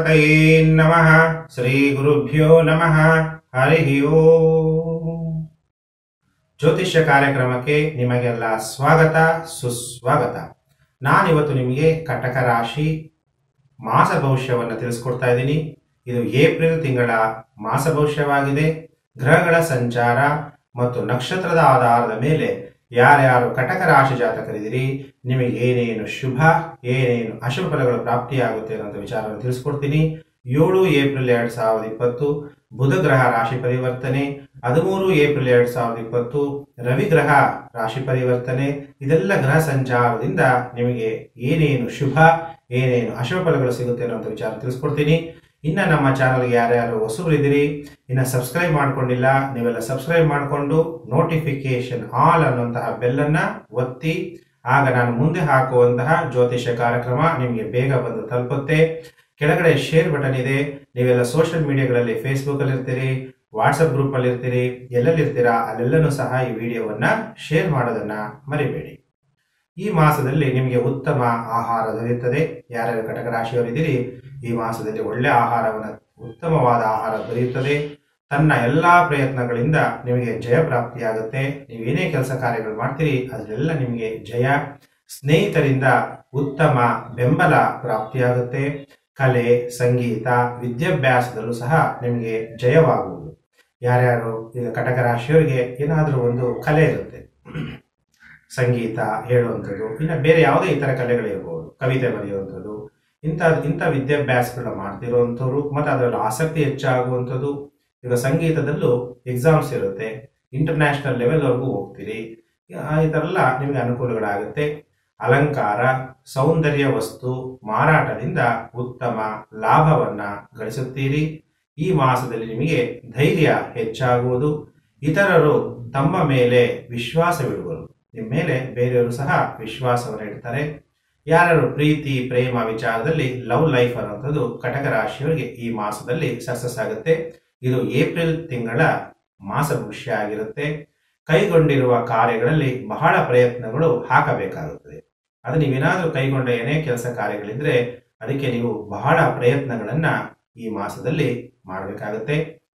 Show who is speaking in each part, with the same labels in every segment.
Speaker 1: ಗಣಪತಯೇ ನಮಃ ಶ್ರೀ ಗುರುಭ್ಯೋ ನಮಃ ಹರಿ ಓಂ ಜ್ಯೋತಿಷ್ಯ ಕಾರ್ಯಕ್ರಮಕ್ಕೆ ನಿಮಗೆಲ್ಲ ಸ್ವಾಗತ ಸುಸ್ವಾಗತ ನಾನಿವತ್ತು ನಿಮಗೆ ಕಟಕ ರಾಶಿ ಮಾಸ ಭವಿಷ್ಯವನ್ನು ತಿಳಿಸ್ಕೊಡ್ತಾ ಇದ್ದೀನಿ ಇದು ಏಪ್ರಿಲ್ ತಿಂಗಳ ಮಾಸ ಭವಿಷ್ಯವಾಗಿದೆ ಗ್ರಹಗಳ ಸಂಚಾರ ಮತ್ತು ನಕ್ಷತ್ರದ ಆಧಾರದ ಮೇಲೆ ಯಾರ್ಯಾರು ಕಟಕ ರಾಶಿ ಜಾತಕರಿದ್ದೀರಿ ನಿಮಗೆ ಏನೇನು ಶುಭ ಏನೇನು ಅಶುಭ ಫಲಗಳು ಪ್ರಾಪ್ತಿಯಾಗುತ್ತೆ ಅನ್ನೋ ವಿಚಾರವನ್ನು ತಿಳಿಸ್ಕೊಡ್ತೀನಿ ಏಳು ಏಪ್ರಿಲ್ ಎರಡ್ ಸಾವಿರದ ಇಪ್ಪತ್ತು ಬುಧ ಗ್ರಹ ರಾಶಿ ಪರಿವರ್ತನೆ ಹದಿಮೂರು ಏಪ್ರಿಲ್ ಎರಡ್ ಸಾವಿರದ ಇಪ್ಪತ್ತು ರವಿ ಗ್ರಹ ರಾಶಿ ಪರಿವರ್ತನೆ ಇದೆಲ್ಲ ಗ್ರಹ ಸಂಚಾರದಿಂದ ನಿಮಗೆ ಏನೇನು ಶುಭ ಏನೇನು ಅಶುಭ ಫಲಗಳು ಸಿಗುತ್ತೆ ಅನ್ನೋ ವಿಚಾರ ತಿಳಿಸ್ಕೊಡ್ತೀನಿ ಇನ್ನು ನಮ್ಮ ಚಾನಲ್ಗೆ ಯಾರ್ಯಾರು ಹೊಸಬರಿದ್ದೀರಿ ಇನ್ನು ಸಬ್ಸ್ಕ್ರೈಬ್ ಮಾಡ್ಕೊಂಡಿಲ್ಲ ನೀವೆಲ್ಲ ಸಬ್ಸ್ಕ್ರೈಬ್ ಮಾಡಿಕೊಂಡು ನೋಟಿಫಿಕೇಶನ್ ಆಲ್ ಅನ್ನುವಂತಹ ಬೆಲ್ಲನ್ನು ಒತ್ತಿ ಆಗ ನಾನು ಮುಂದೆ ಹಾಕುವಂತಹ ಜ್ಯೋತಿಷ್ಯ ಕಾರ್ಯಕ್ರಮ ನಿಮಗೆ ಬೇಗ ಬಂದು ತಲುಪುತ್ತೆ ಕೆಳಗಡೆ ಶೇರ್ ಬಟನ್ ಇದೆ ನೀವೆಲ್ಲ ಸೋಷಿಯಲ್ ಮೀಡಿಯಾಗಳಲ್ಲಿ ಫೇಸ್ಬುಕ್ ಅಲ್ಲಿ ಇರ್ತೀರಿ ವಾಟ್ಸಪ್ ಗ್ರೂಪ್ ಅಲ್ಲಿ ಇರ್ತೀರಿ ಎಲ್ಲೆಲ್ಲಿ ಇರ್ತೀರಾ ಅಲ್ಲೆಲ್ಲನೂ ಸಹ ಈ ವಿಡಿಯೋವನ್ನ ಶೇರ್ ಮಾಡೋದನ್ನ ಮರಿಬೇಡಿ ಈ ಮಾಸದಲ್ಲಿ ನಿಮಗೆ ಉತ್ತಮ ಆಹಾರ ದೊರೆಯುತ್ತದೆ ಯಾರ್ಯಾರು ಕಟಕ ರಾಶಿಯವರಿದ್ದೀರಿ ಈ ಮಾಸದಲ್ಲಿ ಒಳ್ಳೆ ಆಹಾರವನ್ನು ಉತ್ತಮವಾದ ಆಹಾರ ದೊರೆಯುತ್ತದೆ ತನ್ನ ಎಲ್ಲಾ ಪ್ರಯತ್ನಗಳಿಂದ ನಿಮಗೆ ಜಯ ಪ್ರಾಪ್ತಿಯಾಗುತ್ತೆ ನೀವೇನೇ ಕೆಲಸ ಕಾರ್ಯಗಳು ಮಾಡ್ತೀರಿ ಅದರೆಲ್ಲ ನಿಮಗೆ ಜಯ ಸ್ನೇಹಿತರಿಂದ ಉತ್ತಮ ಬೆಂಬಲ ಪ್ರಾಪ್ತಿಯಾಗುತ್ತೆ ಕಲೆ ಸಂಗೀತ ವಿದ್ಯಾಭ್ಯಾಸದಲ್ಲೂ ಸಹ ನಿಮಗೆ ಜಯವಾಗುವುದು ಯಾರ್ಯಾರು ಈಗ ಕಟಕ ರಾಶಿಯವರಿಗೆ ಏನಾದರೂ ಒಂದು ಕಲೆ ಇರುತ್ತೆ ಸಂಗೀತ ಹೇಳುವಂಥದ್ದು ಇನ್ನು ಬೇರೆ ಯಾವುದೇ ಇತರ ಕಲೆಗಳಿರ್ಬೋದು ಕವಿತೆ ಬರೆಯುವಂಥದ್ದು ಇಂಥ ಇಂಥ ವಿದ್ಯಾಭ್ಯಾಸಗಳನ್ನ ಮಾಡ್ತಿರುವಂಥವ್ರು ಮತ್ತು ಅದರಲ್ಲಿ ಆಸಕ್ತಿ ಹೆಚ್ಚಾಗುವಂಥದ್ದು ಈಗ ಸಂಗೀತದಲ್ಲೂ ಎಕ್ಸಾಮ್ಸ್ ಇರುತ್ತೆ ಇಂಟರ್ನ್ಯಾಷನಲ್ ಲೆವೆಲ್ವರೆಗೂ ಹೋಗ್ತೀರಿ ಈ ಥರ ಎಲ್ಲ ನಿಮಗೆ ಅನುಕೂಲಗಳಾಗುತ್ತೆ ಅಲಂಕಾರ ಸೌಂದರ್ಯ ವಸ್ತು ಮಾರಾಟದಿಂದ ಉತ್ತಮ ಲಾಭವನ್ನ ಗಳಿಸುತ್ತೀರಿ ಈ ಮಾಸದಲ್ಲಿ ನಿಮಗೆ ಧೈರ್ಯ ಹೆಚ್ಚಾಗುವುದು ಇತರರು ತಮ್ಮ ಮೇಲೆ ವಿಶ್ವಾಸವಿಡುವರು ನಿಮ್ಮ ಮೇಲೆ ಬೇರೆಯವರು ಸಹ ವಿಶ್ವಾಸವನ್ನು ಇಡ್ತಾರೆ ಯಾರು ಪ್ರೀತಿ ಪ್ರೇಮ ವಿಚಾರದಲ್ಲಿ ಲವ್ ಲೈಫ್ ಅನ್ನುವಂಥದ್ದು ಕಟಕ ರಾಶಿಯವರಿಗೆ ಈ ಮಾಸದಲ್ಲಿ ಸಕ್ಸಸ್ ಆಗುತ್ತೆ ಇದು ಏಪ್ರಿಲ್ ತಿಂಗಳ ಮಾಸ ಭವಿಷ್ಯ ಆಗಿರುತ್ತೆ ಕೈಗೊಂಡಿರುವ ಕಾರ್ಯಗಳಲ್ಲಿ ಬಹಳ ಪ್ರಯತ್ನಗಳು ಹಾಕಬೇಕಾಗುತ್ತದೆ ಅದು ನೀವೇನಾದರೂ ಕೈಗೊಂಡ ಏನೇ ಕೆಲಸ ಕಾರ್ಯಗಳಿದ್ರೆ ಅದಕ್ಕೆ ನೀವು ಬಹಳ ಪ್ರಯತ್ನಗಳನ್ನ ಈ ಮಾಸದಲ್ಲಿ ಮಾಡಬೇಕಾಗುತ್ತೆ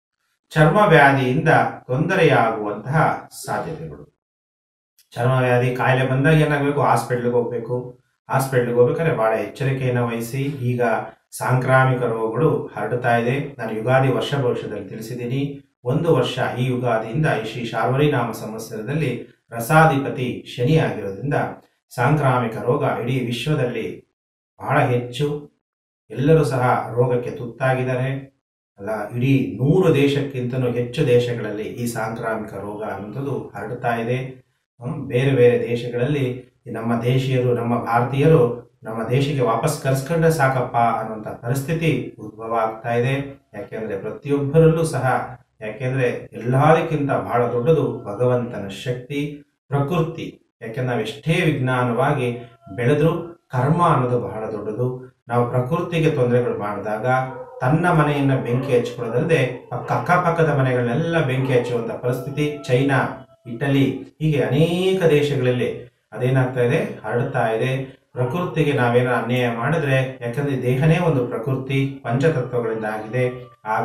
Speaker 1: ಚರ್ಮ ವ್ಯಾಧಿಯಿಂದ ತೊಂದರೆಯಾಗುವಂತಹ ಸಾಧ್ಯತೆಗಳು ಚರ್ಮ ವ್ಯಾಧಿ ಕಾಯಿಲೆ ಬಂದಾಗ ಏನಾಗಬೇಕು ಹಾಸ್ಪಿಟ್ಲಿಗೆ ಹೋಗ್ಬೇಕು ಹಾಸ್ಪಿಟ್ಲಿಗೆ ಹೋಗ್ಬೇಕಾದ್ರೆ ಬಹಳ ಎಚ್ಚರಿಕೆಯನ್ನು ವಹಿಸಿ ಈಗ ಸಾಂಕ್ರಾಮಿಕ ರೋಗಗಳು ಹರಡುತ್ತಾ ಇದೆ ನಾನು ಯುಗಾದಿ ವರ್ಷ ಭವಿಷ್ಯದಲ್ಲಿ ತಿಳಿಸಿದ್ದೀನಿ ಒಂದು ವರ್ಷ ಈ ಯುಗಾದಿಯಿಂದ ಈ ಶ್ರೀ ಶಾರ್ವರಿ ನಾಮ ಸಂವತ್ಸರದಲ್ಲಿ ರಸಾಧಿಪತಿ ಶನಿ ಆಗಿರೋದ್ರಿಂದ ಸಾಂಕ್ರಾಮಿಕ ರೋಗ ಇಡೀ ವಿಶ್ವದಲ್ಲಿ ಬಹಳ ಹೆಚ್ಚು ಎಲ್ಲರೂ ಸಹ ರೋಗಕ್ಕೆ ತುತ್ತಾಗಿದ್ದಾರೆ ಅಲ್ಲ ಇಡೀ ನೂರು ದೇಶಕ್ಕಿಂತಲೂ ಹೆಚ್ಚು ದೇಶಗಳಲ್ಲಿ ಈ ಸಾಂಕ್ರಾಮಿಕ ರೋಗ ಅನ್ನುವಂಥದ್ದು ಹರಡುತ್ತಾ ಇದೆ ಬೇರೆ ಬೇರೆ ದೇಶಗಳಲ್ಲಿ ನಮ್ಮ ದೇಶೀಯರು ನಮ್ಮ ಭಾರತೀಯರು ನಮ್ಮ ದೇಶಕ್ಕೆ ವಾಪಸ್ ಕರ್ಸ್ಕೊಂಡ್ರೆ ಸಾಕಪ್ಪ ಅನ್ನುವಂಥ ಪರಿಸ್ಥಿತಿ ಉದ್ಭವ ಆಗ್ತಾ ಇದೆ ಯಾಕೆಂದ್ರೆ ಪ್ರತಿಯೊಬ್ಬರಲ್ಲೂ ಸಹ ಯಾಕೆಂದ್ರೆ ಎಲ್ಲದಕ್ಕಿಂತ ಬಹಳ ದೊಡ್ಡದು ಭಗವಂತನ ಶಕ್ತಿ ಪ್ರಕೃತಿ ಯಾಕೆಂದ್ರೆ ನಾವು ಎಷ್ಟೇ ವಿಜ್ಞಾನವಾಗಿ ಬೆಳೆದ್ರು ಕರ್ಮ ಅನ್ನೋದು ಬಹಳ ದೊಡ್ಡದು ನಾವು ಪ್ರಕೃತಿಗೆ ತೊಂದರೆಗಳು ಮಾಡಿದಾಗ ತನ್ನ ಮನೆಯನ್ನ ಬೆಂಕಿ ಹಚ್ಕೊಳ್ಳೋದಲ್ಲದೆ ಪಕ್ಕ ಅಕ್ಕಪಕ್ಕದ ಮನೆಗಳನ್ನೆಲ್ಲ ಬೆಂಕಿ ಹಚ್ಚುವಂತ ಪರಿಸ್ಥಿತಿ ಚೈನಾ ಇಟಲಿ ಹೀಗೆ ಅನೇಕ ದೇಶಗಳಲ್ಲಿ ಅದೇನಾಗ್ತಾ ಇದೆ ಹರಡ್ತಾ ಇದೆ ಪ್ರಕೃತಿಗೆ ನಾವೇನೋ ಅನ್ಯಾಯ ಮಾಡಿದ್ರೆ ಯಾಕಂದ್ರೆ ದೇಹನೇ ಒಂದು ಪ್ರಕೃತಿ ಪಂಚತತ್ವಗಳಿಂದ ಆಗಿದೆ ಆಗ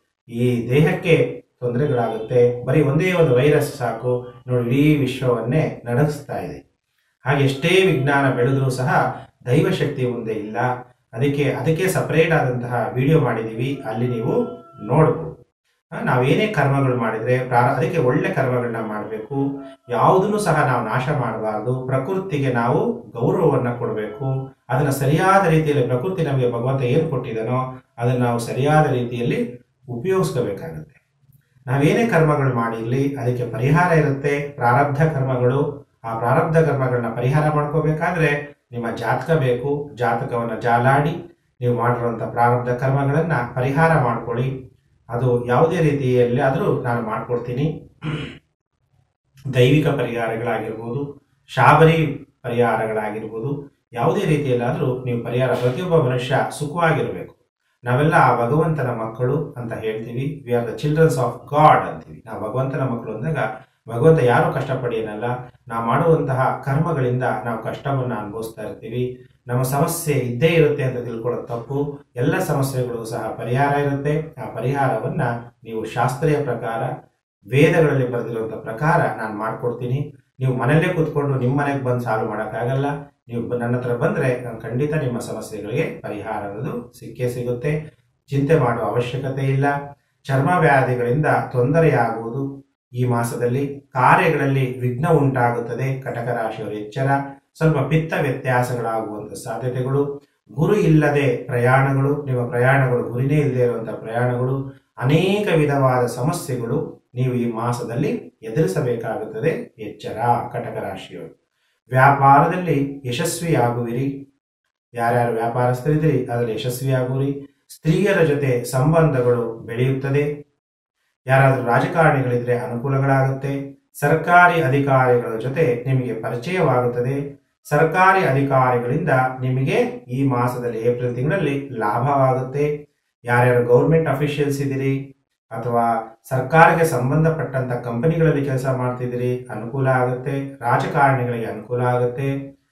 Speaker 1: ಈ ದೇಹಕ್ಕೆ ತೊಂದರೆಗಳಾಗುತ್ತೆ ಬರೀ ಒಂದೇ ಒಂದು ವೈರಸ್ ಸಾಕು ನೋಡಿ ಇಡೀ ವಿಶ್ವವನ್ನೇ ನಡೆಸ್ತಾ ಇದೆ ಹಾಗೆ ಎಷ್ಟೇ ವಿಜ್ಞಾನ ಬೆಳೆದರೂ ಸಹ ದೈವಶಕ್ತಿ ಮುಂದೆ ಇಲ್ಲ ಅದಕ್ಕೆ ಅದಕ್ಕೆ ಸಪರೇಟ್ ಆದಂತಹ ವಿಡಿಯೋ ಮಾಡಿದ್ದೀವಿ ಅಲ್ಲಿ ನೀವು ನೋಡ್ಬೋದು ನಾವೇನೇ ಕರ್ಮಗಳು ಮಾಡಿದ್ರೆ ಪ್ರಾರ ಅದಕ್ಕೆ ಒಳ್ಳೆ ಕರ್ಮಗಳನ್ನ ಮಾಡಬೇಕು ಯಾವುದನ್ನು ಸಹ ನಾವು ನಾಶ ಮಾಡಬಾರ್ದು ಪ್ರಕೃತಿಗೆ ನಾವು ಗೌರವವನ್ನು ಕೊಡಬೇಕು ಅದನ್ನು ಸರಿಯಾದ ರೀತಿಯಲ್ಲಿ ಪ್ರಕೃತಿ ನಮಗೆ ಭಗವಂತ ಏನು ಕೊಟ್ಟಿದ್ದಾನೋ ಅದನ್ನು ನಾವು ಸರಿಯಾದ ರೀತಿಯಲ್ಲಿ ಉಪಯೋಗಿಸ್ಕೋಬೇಕಾಗುತ್ತೆ ನಾವೇನೇ ಕರ್ಮಗಳು ಮಾಡಿರಲಿ ಅದಕ್ಕೆ ಪರಿಹಾರ ಇರುತ್ತೆ ಪ್ರಾರಬ್ಧ ಕರ್ಮಗಳು ಆ ಪ್ರಾರಬ್ಧ ಕರ್ಮಗಳನ್ನ ಪರಿಹಾರ ಮಾಡ್ಕೋಬೇಕಾದ್ರೆ ನಿಮ್ಮ ಜಾತಕ ಬೇಕು ಜಾತಕವನ್ನು ಜಾಲಾಡಿ ನೀವು ಮಾಡಿರುವಂಥ ಪ್ರಾರಬ್ಧ ಕರ್ಮಗಳನ್ನು ಪರಿಹಾರ ಮಾಡ್ಕೊಳ್ಳಿ ಅದು ಯಾವುದೇ ರೀತಿಯಲ್ಲಿ ಆದರೂ ನಾನು ಮಾಡಿಕೊಡ್ತೀನಿ ದೈವಿಕ ಪರಿಹಾರಗಳಾಗಿರ್ಬೋದು ಶಾಬರಿ ಪರಿಹಾರಗಳಾಗಿರ್ಬೋದು ಯಾವುದೇ ರೀತಿಯಲ್ಲಾದರೂ ನೀವು ಪರಿಹಾರ ಪ್ರತಿಯೊಬ್ಬ ಮನುಷ್ಯ ಸುಖವಾಗಿರಬೇಕು ನಾವೆಲ್ಲ ಆ ಭಗವಂತನ ಮಕ್ಕಳು ಅಂತ ಹೇಳ್ತೀವಿ we are the childrens of God ಅಂತೀವಿ ನಾವು ಭಗವಂತನ ಮಕ್ಕಳು ಅಂದಾಗ ಭಗವಂತ ಯಾರೂ ಕಷ್ಟಪಡಿ ಏನಲ್ಲ ನಾವು ಮಾಡುವಂತಹ ಕರ್ಮಗಳಿಂದ ನಾವು ಕಷ್ಟವನ್ನು ಅನುಭವಿಸ್ತಾ ಇರ್ತೀವಿ ನಮ್ಮ ಸಮಸ್ಯೆ ಇದ್ದೇ ಇರುತ್ತೆ ಅಂತ ತಿಳ್ಕೊಳ್ಳೋದು ತಪ್ಪು ಎಲ್ಲ ಸಮಸ್ಯೆಗಳು ಸಹ ಪರಿಹಾರ ಇರುತ್ತೆ ಆ ಪರಿಹಾರವನ್ನ ನೀವು ಶಾಸ್ತ್ರೀಯ ಪ್ರಕಾರ ವೇದಗಳಲ್ಲಿ ಬರೆದಿರುವಂಥ ಪ್ರಕಾರ ನಾನು ಮಾಡ್ಕೊಡ್ತೀನಿ ನೀವು ಮನೆಯಲ್ಲೇ ಕೂತ್ಕೊಂಡು ನಿಮ್ಮ ಮನೆಗೆ ಬಂದು ಸಾಲ್ವ್ ಮಾಡೋಕ್ಕಾಗಲ್ಲ ನೀವು ಬ- ನನ್ನ ಹತ್ರ ಬಂದರೆ ನಾನು ಖಂಡಿತ ನಿಮ್ಮ ಸಮಸ್ಯೆಗಳಿಗೆ ಪರಿಹಾರ ಅನ್ನೋದು ಸಿಕ್ಕೇ ಸಿಗುತ್ತೆ ಚಿಂತೆ ಮಾಡುವ ಅವಶ್ಯಕತೆ ಇಲ್ಲ ಚರ್ಮ ವ್ಯಾಧಿಗಳಿಂದ ತೊಂದರೆಯಾಗುವುದು ಈ ಮಾಸದಲ್ಲಿ ಕಾರ್ಯಗಳಲ್ಲಿ ವಿಘ್ನ ಉಂಟಾಗುತ್ತದೆ ಕಟಕ ರಾಶಿಯವರ ಎಚ್ಚರ ಸ್ವಲ್ಪ ಪಿತ್ತ ವ್ಯತ್ಯಾಸಗಳಾಗುವಂಥ ಸಾಧ್ಯತೆಗಳು ಗುರು ಇಲ್ಲದೆ ಪ್ರಯಾಣಗಳು ನಿಮ್ಮ ಪ್ರಯಾಣಗಳು ಗುರಿನೇ ಇಲ್ಲದೆ ಇರುವಂತಹ ಪ್ರಯಾಣಗಳು ಅನೇಕ ವಿಧವಾದ ಸಮಸ್ಯೆಗಳು ನೀವು ಈ ಮಾಸದಲ್ಲಿ ಎದುರಿಸಬೇಕಾಗುತ್ತದೆ ಎಚ್ಚರ ಕಟಕ ರಾಶಿಯವರು ವ್ಯಾಪಾರದಲ್ಲಿ ಯಶಸ್ವಿಯಾಗುವಿರಿ ಯಾರ್ಯಾರು ವ್ಯಾಪಾರಸ್ಥರಿದ್ದೀರಿ ಅದರಲ್ಲಿ ಯಶಸ್ವಿಯಾಗುವಿರಿ ಸ್ತ್ರೀಯರ ಜೊತೆ ಸಂಬಂಧಗಳು ಬೆಳೆಯುತ್ತದೆ ಯಾರಾದರೂ ರಾಜಕಾರಣಿಗಳಿದ್ರೆ ಅನುಕೂಲಗಳಾಗುತ್ತೆ ಸರ್ಕಾರಿ ಅಧಿಕಾರಿಗಳ ಜೊತೆ ನಿಮಗೆ ಪರಿಚಯವಾಗುತ್ತದೆ ಸರ್ಕಾರಿ ಅಧಿಕಾರಿಗಳಿಂದ ನಿಮಗೆ ಈ ಮಾಸದಲ್ಲಿ ಏಪ್ರಿಲ್ ತಿಂಗಳಲ್ಲಿ ಲಾಭವಾಗುತ್ತೆ ಯಾರ್ಯಾರು ಗೌರ್ಮೆಂಟ್ ಅಫಿಷಿಯಲ್ಸ್ ಇದ್ದೀರಿ ಅಥವಾ ಸರ್ಕಾರಕ್ಕೆ ಸಂಬಂಧಪಟ್ಟಂತ ಕಂಪನಿಗಳಲ್ಲಿ ಕೆಲಸ ಮಾಡ್ತಿದ್ದೀರಿ ಅನುಕೂಲ ಆಗುತ್ತೆ ರಾಜಕಾರಣಿಗಳಿಗೆ ಅನುಕೂಲ ಆಗುತ್ತೆ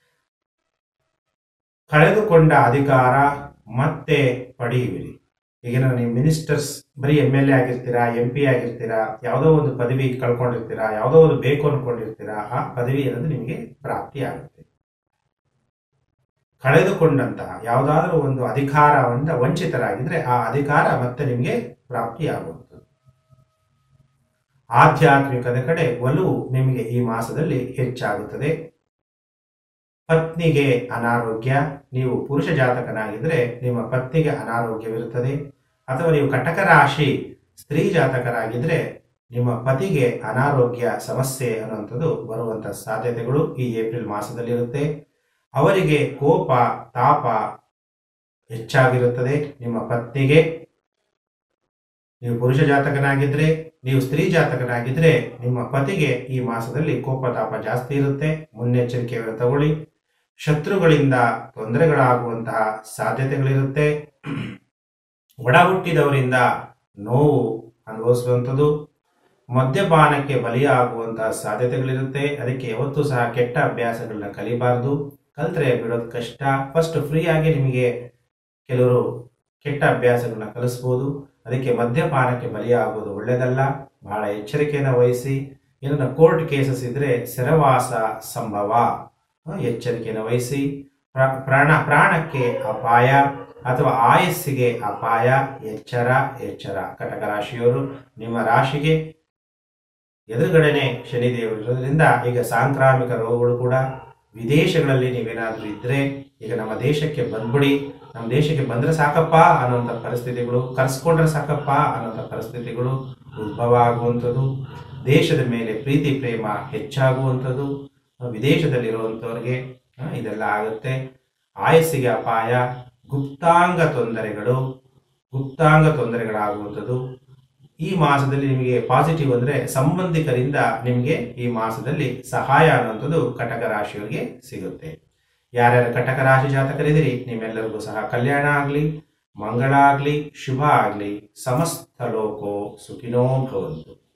Speaker 1: ಕಳೆದುಕೊಂಡ ಅಧಿಕಾರ ಮತ್ತೆ ಪಡೆಯುವಿರಿ ಈಗ ನೀವು ಮಿನಿಸ್ಟರ್ಸ್ ಬರೀ ಎಮ್ ಎಲ್ ಎ ಆಗಿರ್ತೀರಾ ಎಂ ಪಿ ಆಗಿರ್ತೀರಾ ಯಾವುದೋ ಒಂದು ಪದವಿ ಕಳ್ಕೊಂಡಿರ್ತೀರಾ ಯಾವುದೋ ಒಂದು ಬೇಕು ಅನ್ಕೊಂಡಿರ್ತೀರಾ ಆ ಪದವಿ ಅನ್ನೋದು ನಿಮಗೆ ಪ್ರಾಪ್ತಿ ಆಗುತ್ತೆ ಕಳೆದುಕೊಂಡಂತಹ ಯಾವುದಾದ್ರೂ ಒಂದು ಅಧಿಕಾರದಿಂದ ವಂಚಿತರಾಗಿದ್ರೆ ಆ ಅಧಿಕಾರ ಮತ್ತೆ ನಿಮಗೆ ಪ್ರಾಪ್ತಿಯಾಗುವುದು ಆಧ್ಯಾತ್ಮಿಕದ ಕಡೆ ಒಲವು ನಿಮಗೆ ಈ ಮಾಸದಲ್ಲಿ ಹೆಚ್ಚಾಗುತ್ತದೆ ಪತ್ನಿಗೆ ಅನಾರೋಗ್ಯ ನೀವು ಪುರುಷ ಜಾತಕನಾಗಿದ್ರೆ ನಿಮ್ಮ ಪತ್ನಿಗೆ ಅನಾರೋಗ್ಯವಿರುತ್ತದೆ ಅಥವಾ ನೀವು ಕಟಕ ರಾಶಿ ಸ್ತ್ರೀ ಜಾತಕರಾಗಿದ್ರೆ ನಿಮ್ಮ ಪತಿಗೆ ಅನಾರೋಗ್ಯ ಸಮಸ್ಯೆ ಅನ್ನುವಂಥದ್ದು ಬರುವಂತ ಸಾಧ್ಯತೆಗಳು ಈ ಏಪ್ರಿಲ್ ಮಾಸದಲ್ಲಿರುತ್ತೆ ಅವರಿಗೆ ಕೋಪ ತಾಪ ಹೆಚ್ಚಾಗಿರುತ್ತದೆ ನಿಮ್ಮ ಪತ್ನಿಗೆ ನೀವು ಪುರುಷ ಜಾತಕನಾಗಿದ್ರೆ ನೀವು ಸ್ತ್ರೀ ಜಾತಕನಾಗಿದ್ರೆ ನಿಮ್ಮ ಪತಿಗೆ ಈ ಮಾಸದಲ್ಲಿ ಕೋಪ ತಾಪ ಜಾಸ್ತಿ ಇರುತ್ತೆ ಮುನ್ನೆಚ್ಚರಿಕೆಯನ್ನು ತಗೊಳ್ಳಿ ಶತ್ರುಗಳಿಂದ ತೊಂದರೆಗಳಾಗುವಂತಹ ಸಾಧ್ಯತೆಗಳಿರುತ್ತೆ ಒಡ ಹುಟ್ಟಿದವರಿಂದ ನೋವು ಅನುಭವಿಸುವಂಥದ್ದು ಮದ್ಯಪಾನಕ್ಕೆ ಬಲಿಯಾಗುವಂತಹ ಸಾಧ್ಯತೆಗಳಿರುತ್ತೆ ಅದಕ್ಕೆ ಯಾವತ್ತೂ ಸಹ ಕೆಟ್ಟ ಅಭ್ಯಾಸಗಳನ್ನ ಕಲಿಬಾರ್ದು ಕಲ್ತ್ರೆ ಬಿಡೋದು ಕಷ್ಟ ಫಸ್ಟ್ ಫ್ರೀ ಆಗಿ ನಿಮಗೆ ಕೆಲವರು ಕೆಟ್ಟ ಅಭ್ಯಾಸಗಳನ್ನ ಕಲಿಸ್ಬೋದು ಅದಕ್ಕೆ ಮದ್ಯಪಾನಕ್ಕೆ ಬಲಿಯಾಗೋದು ಒಳ್ಳೆಯದಲ್ಲ ಬಹಳ ಎಚ್ಚರಿಕೆಯನ್ನು ವಹಿಸಿ ಏನನ್ನ ಕೋರ್ಟ್ ಕೇಸಸ್ ಇದ್ರೆ ಸೆರವಾಸ ಸಂಭವ ಆ, ಎಚ್ಚರಿಕೆಯನ್ನು ವಹಿಸಿ ಪ್ರ- ಪ್ರಾಣ ಪ್ರಾಣಕ್ಕೆ ಅಪಾಯ ಅಥವಾ ಆಯಸ್ಸಿಗೆ ಅಪಾಯ ಎಚ್ಚರ ಎಚ್ಚರ ಕಟಕ ರಾಶಿಯವರು ನಿಮ್ಮ ರಾಶಿಗೆ ಎದುರುಗಡೆನೆ ಶನಿದೇವರು ಇರೋದ್ರಿಂದ ಈಗ ಸಾಂಕ್ರಾಮಿಕ ರೋಗಗಳು ಕೂಡ ವಿದೇಶಗಳಲ್ಲಿ ನೀವೇನಾದ್ರೂ ಇದ್ರೆ ಈಗ ನಮ್ಮ ದೇಶಕ್ಕೆ ಬಂದ್ಬಿಡಿ ನಮ್ಮ ದೇಶಕ್ಕೆ ಬಂದ್ರೆ ಸಾಕಪ್ಪ ಅನ್ನೋಂಥ ಪರಿಸ್ಥಿತಿಗಳು ಕರ್ಸ್ಕೊಂಡ್ರೆ ಸಾಕಪ್ಪ ಅನ್ನೋಂಥ ಪರಿಸ್ಥಿತಿಗಳು ಉದ್ಭವ ಆಗುವಂಥದ್ದು ದೇಶದ ಮೇಲೆ ಪ್ರೀತಿ ಪ್ರೇಮ ಹೆಚ್ಚಾಗುವಂಥದ್ದು ವಿದೇಶದಲ್ಲಿರುವಂಥವ್ರಿಗೆ ಆ, ಇದೆಲ್ಲ ಆಗುತ್ತೆ ಆಯಸ್ಸಿಗೆ ಅಪಾಯ ಗುಪ್ತಾಂಗ ತೊಂದರೆಗಳು ಗುಪ್ತಾಂಗ ತೊಂದರೆಗಳಾಗುವಂಥದ್ದು ಈ ಮಾಸದಲ್ಲಿ ನಿಮಗೆ ಪಾಸಿಟಿವ್ ಅಂದ್ರೆ ಸಂಬಂಧಿಕರಿಂದ ನಿಮಗೆ ಈ ಮಾಸದಲ್ಲಿ ಸಹಾಯ ಅನ್ನುವಂಥದ್ದು ಕಟಕ ರಾಶಿಯವರಿಗೆ ಸಿಗುತ್ತೆ ಯಾರ್ಯಾರು ಕಟಕ ರಾಶಿ ಜಾತಕರಿದ್ದೀರಿ ನಿಮ್ಮೆಲ್ಲರಿಗೂ ಸಹ ಕಲ್ಯಾಣ ಆಗಲಿ ಮಂಗಳ ಆಗಲಿ ಶುಭ ಆಗಲಿ ಸಮಸ್ತ ಲೋಕೋ ಸುಖಿನೋ ಭವಂತು